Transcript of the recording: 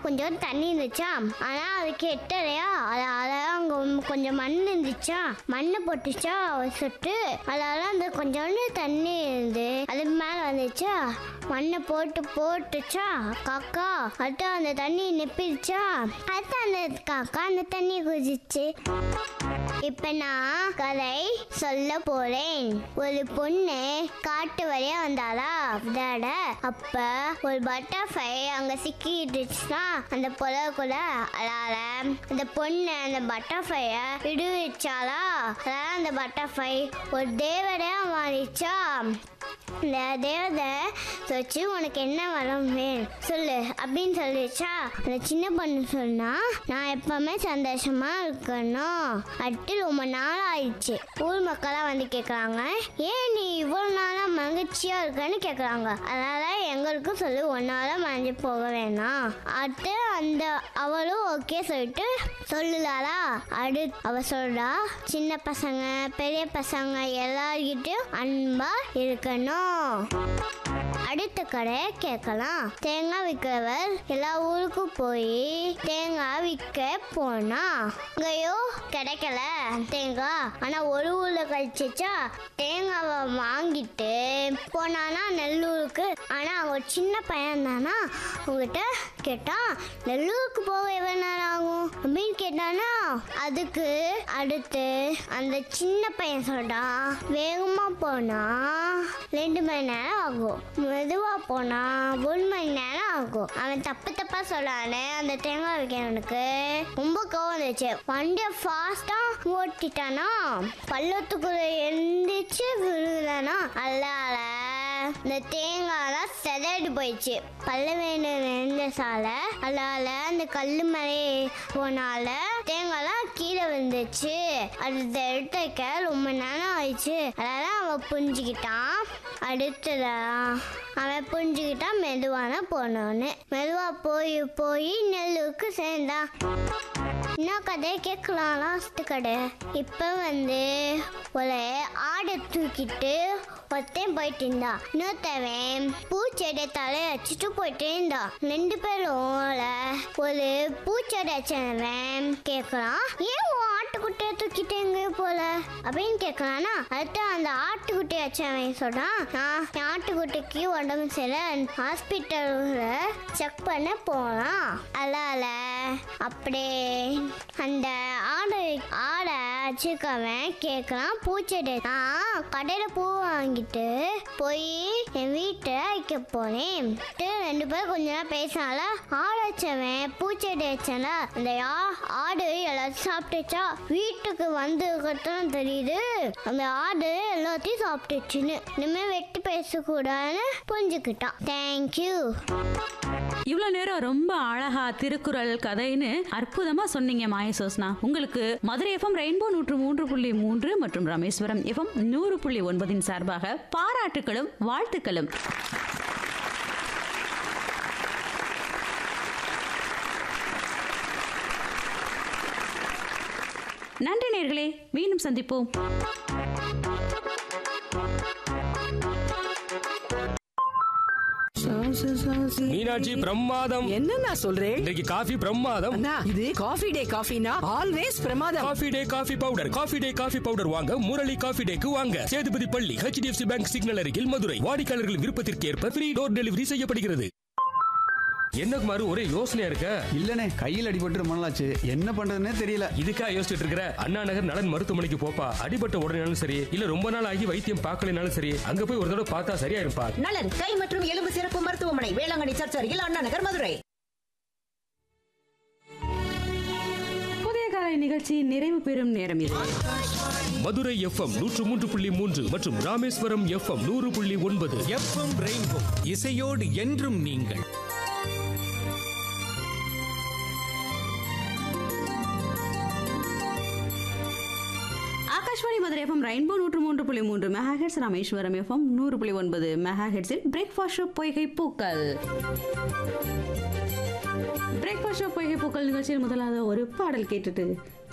கொஞ்சம் தண்ணி இருந்துச்சா ஆனா அது கெட்டலையா அதால அங்க கொஞ்சம் மண் இருந்துச்சா மண்ணு போட்டுச்சா ஒரு சொட்டு அதால அந்த கொஞ்சோண்டு தண்ணி இருந்து அது மேல வந்துச்சா மண்ணை போட்டு போட்டுச்சா காக்கா அடுத்து அந்த தண்ணி நிப்பிடுச்சா அடுத்து அந்த காக்கா அந்த தண்ணி குதிச்சு இப்ப நான் கதை சொல்ல போறேன் ஒரு பொண்ணு காட்டு வழியா வந்தாளா விளையாட அப்ப ஒரு பட்டர்ஃப்ளை அங்க சிக்கிட்டுச்சுன்னா அந்த புலவுக்குள்ள அதால அந்த பொண்ணு அந்த பட்டர்ஃப்ளைய விடுவிச்சாளா அதால அந்த பட்டர்ஃப்ளை ஒரு தேவதையா மாறிச்சா இந்த தேவதை வச்சு உனக்கு என்ன வரம் வேணும் சொல்லு அப்படின்னு சொல்லிச்சா அந்த சின்ன பொண்ணு சொன்னா நான் எப்பவுமே சந்தோஷமா இருக்கணும் அடுத்து ரொம்ப நாள் ஆயிடுச்சு ஊர் மக்களாக வந்து கேட்குறாங்க ஏன் நீ இவ்வளோ நாளாக மகிழ்ச்சியா இருக்கன்னு கேட்குறாங்க அதனால எங்களுக்கும் சொல்லு ஒன்னால மறைஞ்சு போக வேணாம் அடுத்து அந்த அவளும் ஓகே சொல்லிட்டு சொல்லுதாளா அடு அவ சொல்றா சின்ன பசங்க பெரிய பசங்க எல்லார்கிட்டயும் அன்பா இருக்கணும் அடுத்த கடை கேட்கலாம் தேங்காய் விற்கிறவர் எல்லா ஊருக்கும் போய் தேங்காய் விற்க போனா அங்கேயோ கிடைக்கல தேங்காய் ஆனா ஒரு ஊர்ல கழிச்சிச்சா தேங்காவை வாங்கிட்டு போனானா நெல்லூருக்கு ஆனா அவன் ஒரு சின்ன பையன் தானா உங்ககிட்ட கேட்டா நெல்லூருக்கு போக எவ்வளவு நேரம் ஆகும் அப்படின்னு கேட்டானா அதுக்கு அடுத்து அந்த சின்ன பையன் சொல்றான் வேகமா போனா ரெண்டு மணி நேரம் ஆகும் மெதுவா போனா ஒரு மணி நேரம் ஆகும் அவன் தப்பு தப்பா சொல்லானே அந்த தேங்காய் வைக்கிறவனுக்கு ரொம்ப கோவம் வந்துச்சு வண்டியை ஃபாஸ்டா ஓட்டிட்டானா பள்ளத்துக்குள்ள எழுந்திரிச்சு விழுதானா அல்லால இந்த தேங்காய்லாம் செதறி போயிடுச்சு பல்ல வேணும் இருந்த சாலை அதால அந்த கல்லு மலை போனால தேங்காய்லாம் கீழே விழுந்துச்சு அது எடுத்துக்க ரொம்ப நேரம் ஆயிடுச்சு அதனால அவன் புரிஞ்சுக்கிட்டான் அடுத்ததா அவன் புரிஞ்சுக்கிட்டான் மெதுவான போனோன்னு மெதுவா போய் போய் நெல்லுக்கு சேர்ந்தான் இன்னும் கதையை கேட்கலாம் லாஸ்ட் கடை இப்போ வந்து ஒரு ஆடை தூக்கிட்டு ஒருத்தன் போயிட்டு இருந்தா இன்னொருத்தவன் பூச்செடியை தலையை வச்சுட்டு போயிட்டே இருந்தா ரெண்டு பேரும் ஒரு பூச்செடி வச்சவன் கேட்கலாம் ஏன் உன் ஆட்டுக்குட்டியை தூக்கிட்டு எங்கேயோ போல அப்படின்னு கேட்கலான்னா அடுத்து அந்த ஆட்டுக்குட்டி வச்சவன் சொல்றான் நான் என் ஆட்டுக்குட்டிக்கு உடம்பு சரியில்லை ஹாஸ்பிட்டலில் செக் பண்ண போகலாம் அதால அப்படியே அந்த ஆடை ஆடை வச்சுக்கவன் கேட்கலாம் பூச்செடி நான் கடையில் பூ வாங்கிட்டு போய் என் வீட்டை வைக்க போனேன் ட்டு ரெண்டு பேரும் கொஞ்ச நேரம் பேசினால ஆடு வச்சவன் பூச்செடி வச்சல அந்த ஆ- ஆடு எல்லாத்தையும் சாப்பிட்டுச்சா வீட்டுக்கு வந்து தான் தெரியுது அந்த ஆடு எல்லாத்தையும் சாப்பிட்டுச்சுன்னு இனிமேல் வெட்டி பேசக்கூடாதுன்னு புரிஞ்சுக்கிட்டான் தேங்க்யூ இவ்வளவு நேரம் ரொம்ப அழகா திருக்குறள் கதைன்னு அற்புதமா சொன்னீங்க மாயசோஸ்னா உங்களுக்கு மதுரை எஃப்எம் ரெயின்போ நூற்று மூன்று புள்ளி மூன்று மற்றும் ராமேஸ்வரம் எஃப்எம் நூறு புள்ளி ஒன்பதின் சார்பாக பாராட்டுகளும் வாழ்த்துக்களும் நன்றி நேர்களே மீண்டும் சந்திப்போம் மீனாட்சி பிரமாதம் என்னண்ணா சொல்றேன் இன்றைக்கு காஃபி பிரமாதம் அண்ணா இது காஃபி டே காஃபினா ஆல்வேஸ் பிரமாதம் coffee day coffee powder coffee day coffee powder வாங்க முரளி காஃபி டேக்கு வாங்க சேதுபதி பள்ளி ஹெச்டிஎஃப்சி பேங்க் சிக்னல் அருகில் மதுரை வாடிக்கையாளர்கள் விருப்பத்திற்கு ஏற்ப ஃப்ரீ டோர் டெலிவரி செய்யப்படுகிறது என்ன குமார் ஒரே யோசனையா இருக்க இல்லனே கையில் அடிபட்டு ரொம்ப நாளாச்சு என்ன பண்றதுன்னே தெரியல இதுக்கா யோசிச்சுட்டு இருக்கிற அண்ணா நகர் நலன் மருத்துவமனைக்கு போப்பா அடிபட்ட உடனேனாலும் சரி இல்ல ரொம்ப நாள் ஆகி வைத்தியம் பார்க்கலனாலும் சரி அங்க போய் ஒரு தடவை பார்த்தா சரியா இருப்பா நலன் கை மற்றும் எலும்பு சிறப்பு மருத்துவமனை வேளாங்கண்ணி சர்ச் அருகில் அண்ணா நகர் மதுரை புதிய காலை நிகழ்ச்சி நிறைவு பெறும் நேரம் இது மதுரை எஃப்எம் நூற்று மூன்று புள்ளி மூன்று மற்றும் ராமேஸ்வரம் எஃப்எம் நூறு புள்ளி ஒன்பது எஃப்எம் ரெயின்போ இசையோடு என்றும் நீங்கள் ஆகாஷ்வாணி மதுரை எஃப்எம் ரெயின்போ நூற்று மூன்று புள்ளி மூன்று மெகாஹெட்ஸ் ராமேஸ்வரம் எஃப்எம் நூறு புள்ளி ஒன்பது மெகாஹெட்ஸில் பிரேக்ஃபாஸ்ட் ஷோ பொய்கை பூக்கள் பிரேக்ஃபாஸ்ட் ஷோ பொய்கை பூக்கள் நிகழ்ச்சியில் முதலாவது ஒரு பாடல் கேட்டுட்டு